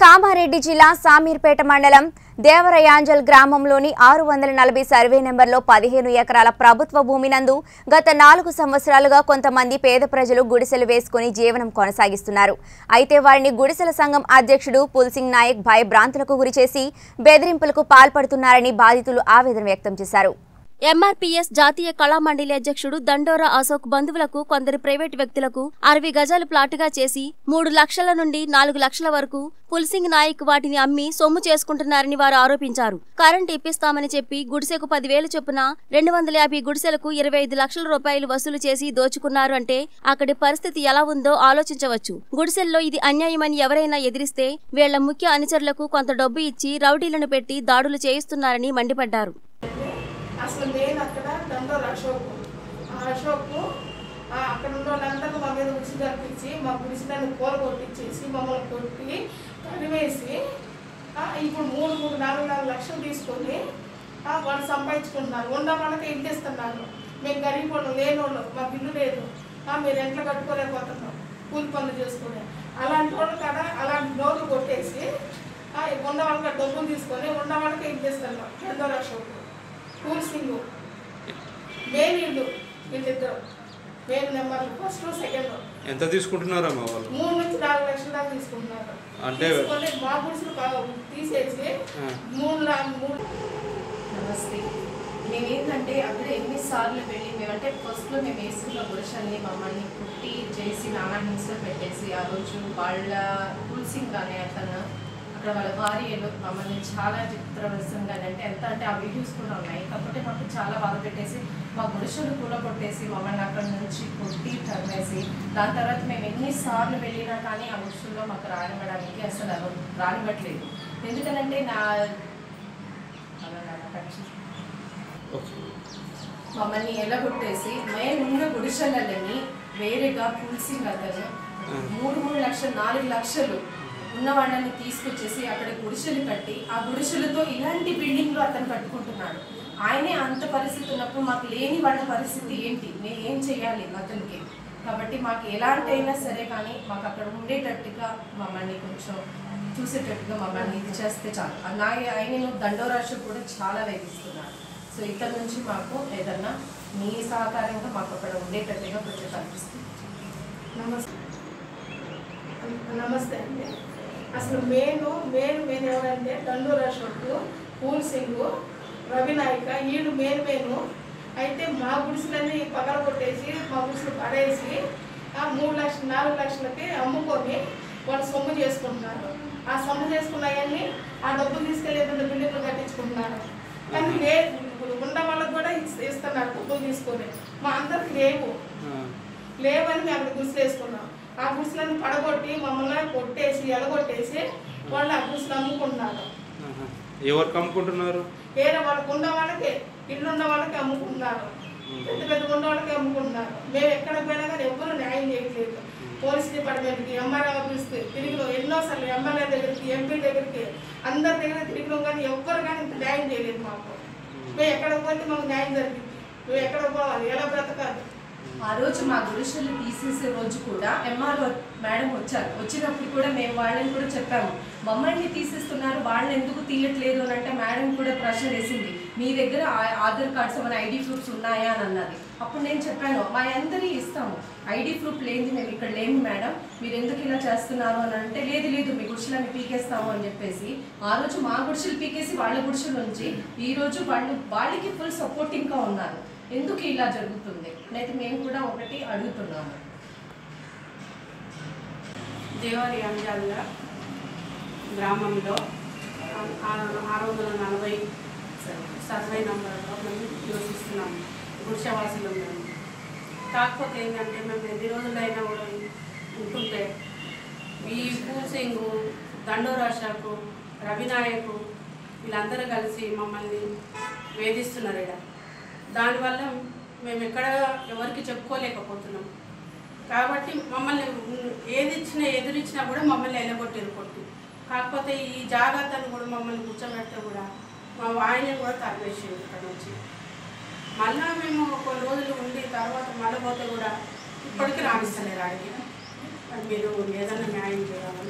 కామారెడ్డి జిల్లా సామీర్పేట మండలం దేవరయాంజల్ గ్రామంలోని ఆరు వందల నలభై సర్వే నెంబర్లో పదిహేను ఎకరాల ప్రభుత్వ భూమినందు గత నాలుగు సంవత్సరాలుగా కొంతమంది పేద ప్రజలు గుడిసెలు వేసుకుని జీవనం కొనసాగిస్తున్నారు అయితే వారిని గుడిసెల సంఘం అధ్యక్షుడు పుల్సింగ్ నాయక్ భయభ్రాంతులకు గురిచేసి బెదిరింపులకు పాల్పడుతున్నారని బాధితులు ఆవేదన వ్యక్తం చేశారు ఎంఆర్పీఎస్ జాతీయ కళా మండలి అధ్యక్షుడు దండోరా అశోక్ బంధువులకు కొందరు ప్రైవేటు వ్యక్తులకు అరవై గజాలు ప్లాటుగా చేసి మూడు లక్షల నుండి నాలుగు లక్షల వరకు పుల్సింగ్ నాయక్ వాటిని అమ్మి సొమ్ము చేసుకుంటున్నారని వారు ఆరోపించారు కరెంట్ ఇప్పిస్తామని చెప్పి గుడిసెకు పదివేలు చొప్పున రెండు వందల యాభై గుడిసెలకు ఇరవై ఐదు లక్షల రూపాయలు వసూలు చేసి దోచుకున్నారు అంటే అక్కడి పరిస్థితి ఎలా ఉందో ఆలోచించవచ్చు గుడిసెల్లో ఇది అన్యాయమని ఎవరైనా ఎదిరిస్తే వీళ్ల ముఖ్య అనుచరులకు కొంత డబ్బు ఇచ్చి రౌడీలను పెట్టి దాడులు చేయిస్తున్నారని మండిపడ్డారు అసలు నేను అక్కడ దండోర్ అశోక్ ఆ అశోక్ ఆ అక్కడ ఉన్న వాళ్ళందరూ మా మీద ఉచి కల్పించి మా గుడిసిలను కూర కొట్టించేసి మమ్మల్ని కొట్టి తరివేసి ఆ, ఇప్పుడు మూడు మూడు నాలుగు నాలుగు లక్షలు తీసుకొని ఆ, వాళ్ళు సంపాదించుకుంటున్నారు ఉన్న వాళ్ళకి ఏం చేస్తున్నారు మేము గరీబ్ వాళ్ళం లేని వాళ్ళం మాకు ఇల్లు లేదు ఆ, మీరు ఎంట్లో కట్టుకోలేకపోతున్నాం కూలి పనులు చేసుకుని అలాంటి వాళ్ళు కదా అలాంటి నోట్లు కొట్టేసి ఆ, ఉన్న వాళ్ళకి డబ్బులు తీసుకొని ఉన్న వాళ్ళకి ఏం చేస్తున్నారు దండోర్ అశోక్ కూల్ సింగ్ మెయిన్ ఇల్లు వీళ్ళిద్దరు మెయిన్ నెంబర్ ఫస్ట్ సెకండ్ ఎంత తీసుకుంటున్నారమ్మా వాళ్ళు మూడు నుంచి నాలుగు లక్షల దాకా తీసుకుంటున్నారు అంటే- తీసుకొని మా గుడిసెలు బాగా తీసేసి ఆ. మూడు లా- మూడు నమస్తే మేమేంటంటే అక్కడ ఎన్నిసార్లు వెళ్ళి మేమంటే ఫస్ట్లో మేము వేసుకున్న పురుషాన్ని మమ్మల్ని కుట్టి చేసి నానా హింసలు పెట్టేసి ఆ రోజు వాళ్ళ కుల్సింగ్ అనే అతను అక్కడ వాళ్ళ భార్యలు మమ్మల్ని చాలా చిత్రవసంగా అంటే ఎంత అంటే ఆ వీడియోస్ కూడా ఉన్నాయి కాబట్టి మాకు చాలా బాధ పెట్టేసి మా పురుషులు కూడా కొట్టేసి మమ్మల్ని అక్కడ నుంచి కొట్టి తరిమేసి దాని తర్వాత మేము ఎన్నిసార్లు వెళ్ళినా కానీ ఆ పురుషుల్లో మాకు రానివ్వడానికి అసలు అలా రానివ్వట్లేదు ఎందుకంటే నా అలా నా పక్షి మమ్మల్ని ఎలగొట్టేసి మేమున్న గుడిసెలని వేరేగా పులిసింగ్ అతను మూడు మూడు లక్షలు నాలుగు లక్షలు ఉన్న వాళ్ళని తీసుకొచ్చేసి అక్కడ గుడిసెలు కట్టి ఆ గుడిసెలతో ఇలాంటి బిల్డింగ్లు అతను కట్టుకుంటున్నాడు ఆయనే అంత పరిస్థితి ఉన్నప్పుడు మాకు లేని వాళ్ళ పరిస్థితి ఏంటి మేము ఏం చేయాలి అతనికి కాబట్టి మాకు ఎలాంటి అయినా సరే కానీ మాకు అక్కడ ఉండేటట్టుగా మమ్మల్ని కొంచెం చూసేటట్టుగా మమ్మల్ని ఇది చేస్తే చాలు అలాగే ఆయన దండోరాశు కూడా చాలా వేధిస్తున్నారు సో ఇక్కడ నుంచి మాకు ఏదన్నా మీ సహకారంగా మాకు అక్కడ ఉండేటట్టుగా కొంచెం కనిపిస్తుంది నమస్తే నమస్తే అండి అసలు మెయిన్ మెయిన్ మెయిన్ ఎవరంటే దండూర్ అశోక్ పూల్ సింగ్ రవి నాయక వీళ్ళు మెయిన్ మెయిన్ అయితే మా గుడిసెలన్నీ పగల కొట్టేసి మా గుడిసెలు పడేసి ఆ మూడు లక్షలు నాలుగు లక్షలకి అమ్ముకొని వాళ్ళు సొమ్ము చేసుకుంటున్నారు ఆ సొమ్ము చేసుకున్నాయన్నీ ఆ డబ్బులు తీసుకెళ్ళి ఏదైనా బిల్డింగ్లు కట్టించుకుంటున్నారు కానీ లే ఉన్న వాళ్ళకి కూడా ఇస్- ఇస్తున్నారు డబ్బులు తీసుకొని మా అందరికి లేవు లేవని మేము అక్కడ గుడిసెలు వేసుకున్నాం ఆ గుడిసెలను పడగొట్టి మమ్మల్ని కొట్టేసి ఎలగొట్టేసి వాళ్ళు ఆ గుడిసెలు అమ్ముకుంటున్నారు ఆహా. ఎవరికి అమ్ముకుంటున్నారు వేరే వాళ్ళకి ఉన్న వాళ్ళకి ఇల్లు ఉన్న వాళ్ళకి అమ్ముకుంటున్నారు పెద్ద పెద్ద ఉన్న వాళ్ళకి అమ్ముకుంటున్నారు మేము ఎక్కడ పోయినా కానీ ఎవ్వరూ న్యాయం చేయట్లేదు పోలీస్ డిపార్ట్మెంట్కి ఎంఆర్ఓ ఆఫీస్కి తిరిగినాం ఎన్నోసార్లు ఎమ్మెల్యే దగ్గరికి ఎంపీ దగ్గరికి అందరి దగ్గర తిరిగినాం కానీ ఎవ్వరు కానీ ఇంత న్యాయం చేయలేదు మాకు మేము ఎక్కడ పోతే మాకు న్యాయం జరిగింది మేము ఎక్కడ పోవాలి ఎలా బ్రతకాలి ఆ రోజు మా గుడిసెలు తీసేసే రోజు కూడా ఎంఆర్ఓ మేడం వచ్చారు వచ్చినప్పుడు కూడా మేము వాళ్ళని కూడా చెప్పాము మమ్మల్ని తీసేస్తున్నారు వాళ్ళని ఎందుకు తీయట్లేదు అని అంటే మేడం కూడా ప్రశ్న వేసింది మీ దగ్గర ఆ- ఆధార్ కార్డ్స్ ఏమైనా ఐడి ప్రూఫ్స్ ఉన్నాయా అని అన్నది అప్పుడు నేను చెప్పాను మా అందరి ఇస్తాము ఐడి ప్రూఫ్ లేనిది మేము ఇక్కడ లేము మేడం మీరు ఎందుకు ఇలా చేస్తున్నారు అని అంటే లేదు లేదు మీ గుడిసెలని పీకేస్తాము అని చెప్పేసి ఆ రోజు మా గుడిసెలు పీకేసి వాళ్ళ గుడిసెల నుంచి ఈ రోజు వాళ్ళు వాళ్ళకి ఫుల్ సపోర్టింగ్గా ఉన్నారు ఎందుకు ఇలా జరుగుతుంది అయితే మేము కూడా ఒకటి అడుగుతున్నాము దేవరి అంజాల గ్రామంలో ఆ- ఆ- ఆరు వందల నలభై సర్వే నంబర్లో మేము నివసిస్తున్నాము గుడిసెవాసులు మేము కాకపోతే ఏంటంటే మేము ఎన్ని రోజులైనా కూడా ఉంటుంటే ఈ పూసింగు దండోరాషకు రవినాయకు వీళ్ళందరూ కలిసి మమ్మల్ని వేధిస్తున్నారు ఇక్కడ దానివల్ల మేము ఎక్కడ ఎవరికి చెప్పుకోలేకపోతున్నాం కాబట్టి మమ్మల్ని ఉన్- ఏది ఇచ్చినా ఎదురిచ్చినా కూడా మమ్మల్ని ఎలగొట్టారు కొట్టి కాకపోతే ఈ జాగ్రత్తను కూడా మమ్మల్ని కూర్చోబెడితే కూడా మా ఆయన కూడా తరివేసారు ఇక్కడ నుంచి మళ్ళా మేము కొన్ని రోజులు ఉండి తర్వాత మళ్ళీ పోతే కూడా ఇప్పటికీ రాణిస్తలేరు ఆడికి మరి మీరు ఏదైనా న్యాయం చేయాలని